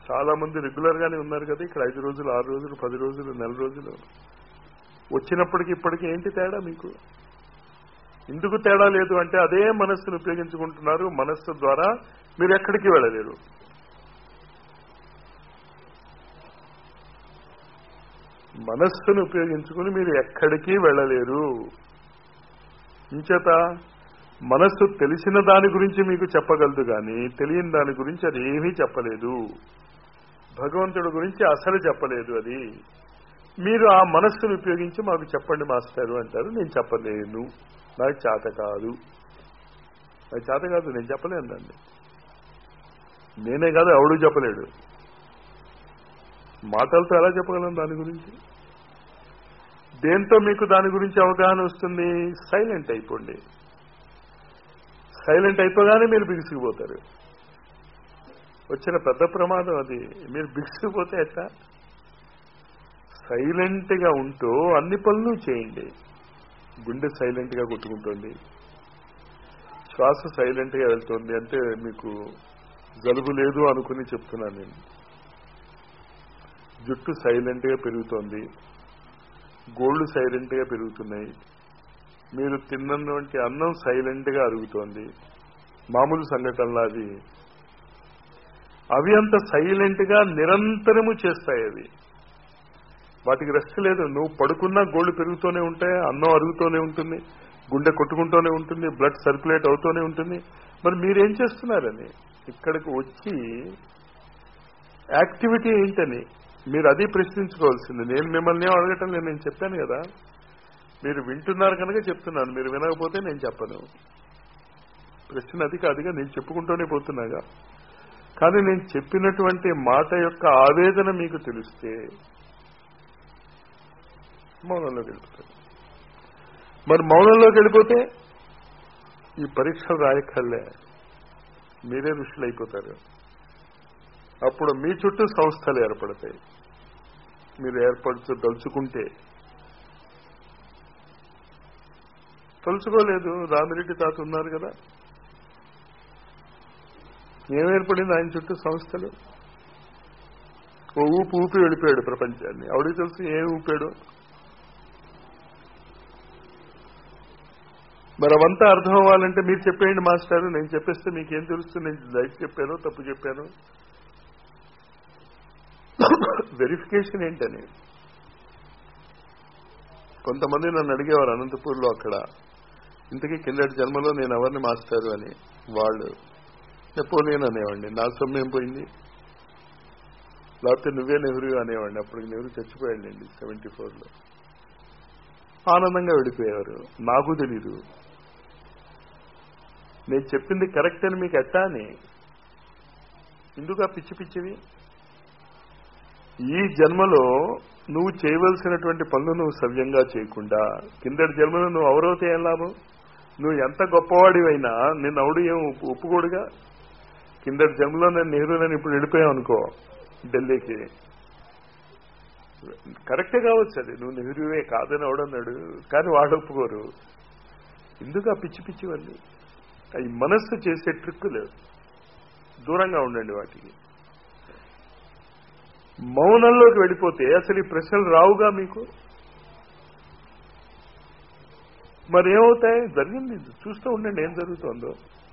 చాలా మంది రెగ్యులర్ గానే ఉన్నారు కదా ఇక్కడ ఐదు రోజులు ఆరు రోజులు పది రోజులు నెల రోజులు వచ్చినప్పటికి ఇప్పటికి ఏంటి తేడా మీకు ఎందుకు తేడా లేదు అంటే అదే మనస్సును ఉపయోగించుకుంటున్నారు మనస్సు ద్వారా మీరు ఎక్కడికి వెళ్ళలేరు మనస్సును ఉపయోగించుకుని మీరు ఎక్కడికి వెళ్ళలేరు ఇంచేత మనస్సు తెలిసిన దాని గురించి మీకు చెప్పగలదు కానీ తెలియని దాని గురించి అది ఏమీ చెప్పలేదు భగవంతుడి గురించి అసలు చెప్పలేదు అది మీరు ఆ మనస్సును ఉపయోగించి మాకు చెప్పండి మాస్టారు అంటారు నేను చెప్పలేను నాకు చేత కాదు నాకు చేత కాదు నేను చెప్పలేను దాన్ని నేనే కాదు ఎవడు చెప్పలేడు మాటలతో ఎలా చెప్పగలను దాని గురించి దేంతో మీకు దాని గురించి అవగాహన వస్తుంది సైలెంట్ అయిపోండి సైలెంట్ అయిపోగానే మీరు బిగిసిపోతారు వచ్చిన పెద్ద ప్రమాదం అది మీరు బిగిసిపోతే ఎట్లా సైలెంట్ గా ఉంటూ అన్ని పనులు చేయండి గుండె సైలెంట్ గా కొట్టుకుంటుంది శ్వాస సైలెంట్ గా వెళ్తుంది అంటే మీకు జలుబు లేదు అనుకుని చెప్తున్నాను నేను జుట్టు సైలెంట్ గా పెరుగుతోంది గోళ్లు సైలెంట్ గా పెరుగుతున్నాయి మీరు తిన్నటువంటి అన్నం సైలెంట్ గా అరుగుతోంది మామూలు సంఘటనలు అది అవి అంత సైలెంట్ గా నిరంతరము చేస్తాయి అవి వాటికి రెస్ట్ లేదు నువ్వు పడుకున్నా గోళ్లు పెరుగుతూనే ఉంటాయి అన్నం అరుగుతూనే ఉంటుంది గుండె కొట్టుకుంటూనే ఉంటుంది బ్లడ్ సర్క్యులేట్ అవుతూనే ఉంటుంది మరి మీరేం చేస్తున్నారని ఇక్కడికి వచ్చి యాక్టివిటీ ఏంటని మీరు అది ప్రశ్నించుకోవాల్సింది నేను మిమ్మల్ని ఏం అడగటం లేదు నేను చెప్పాను కదా మీరు వింటున్నారు కనుక చెప్తున్నాను మీరు వినకపోతే నేను చెప్పను ప్రశ్న అది కాదుగా నేను చెప్పుకుంటూనే పోతున్నాగా కానీ నేను చెప్పినటువంటి మాట యొక్క ఆవేదన మీకు తెలిస్తే మౌనంలోకి వెళ్ళిపోతారు మరి మౌనంలోకి వెళ్ళిపోతే ఈ పరీక్షలు రాయక్కర్లే మీరే ఋషులు అయిపోతారు అప్పుడు మీ చుట్టూ సంస్థలు ఏర్పడతాయి మీరు ఏర్పడుతూ దలుచుకుంటే తలుచుకోలేదు రామిరెడ్డి తాత ఉన్నారు కదా ఏం ఏర్పడింది ఆయన చుట్టూ సంస్థలు ఓ ఊపి ఊపి వెళ్ళిపోయాడు ప్రపంచాన్ని ఆవిడికి తెలుసు ఏం ఊపాడు మరి అవంతా అర్థం అవ్వాలంటే మీరు చెప్పేయండి మాస్టారు నేను చెప్పేస్తే మీకేం తెలుస్తుంది నేను రైట్ చెప్పాను తప్పు చెప్పాను వెరిఫికేషన్ ఏంటని కొంతమంది నన్ను అడిగేవారు అనంతపూర్లో అక్కడ ఇంతకీ కిందటి జన్మలో నేను ఎవరిని మాస్టారు అని వాళ్ళు నెపోలియన్ అనేవాడిని నా సొమ్మేం పోయింది లేకపోతే నువ్వే నెహ్రూ అనేవాడిని అప్పుడు నెహ్రూ చచ్చిపోయాడండి సెవెంటీ ఫోర్లో ఆనందంగా వెళ్ళిపోయేవారు నాకు తెలీదు నేను చెప్పింది కరెక్ట్ అని మీకు ఎట్టా అని ఎందుకు ఆ పిచ్చి పిచ్చివి ఈ జన్మలో నువ్వు చేయవలసినటువంటి పనులు నువ్వు సవ్యంగా చేయకుండా కిందటి జన్మలో నువ్వు ఎవరైతే ఏం లాభం నువ్వు ఎంత గొప్పవాడివైనా నిన్ను అవుడు ఏం ఒప్పు- ఒప్పుకోడుగా కిందటి జన్మలో నేను నెహ్రూలని ఇప్పుడు వెళ్ళిపోయావు అనుకో ఢిల్లీకి కరెక్టే కావచ్చు అది నువ్వు నెహ్రూవే కాదని అవడన్నాడు కానీ వాడు ఒప్పుకోరు ఎందుకు ఆ పిచ్చి పిచ్చివన్నీ ఈ మనస్సు చేసే ట్రిక్కులు దూరంగా ఉండండి వాటికి మౌనంలోకి వెళ్ళిపోతే అసలు ఈ ప్రశ్నలు రావుగా మీకు మరి ఏమవుతాయి జరిగింది చూస్తూ ఉండండి ఏం జరుగుతుందో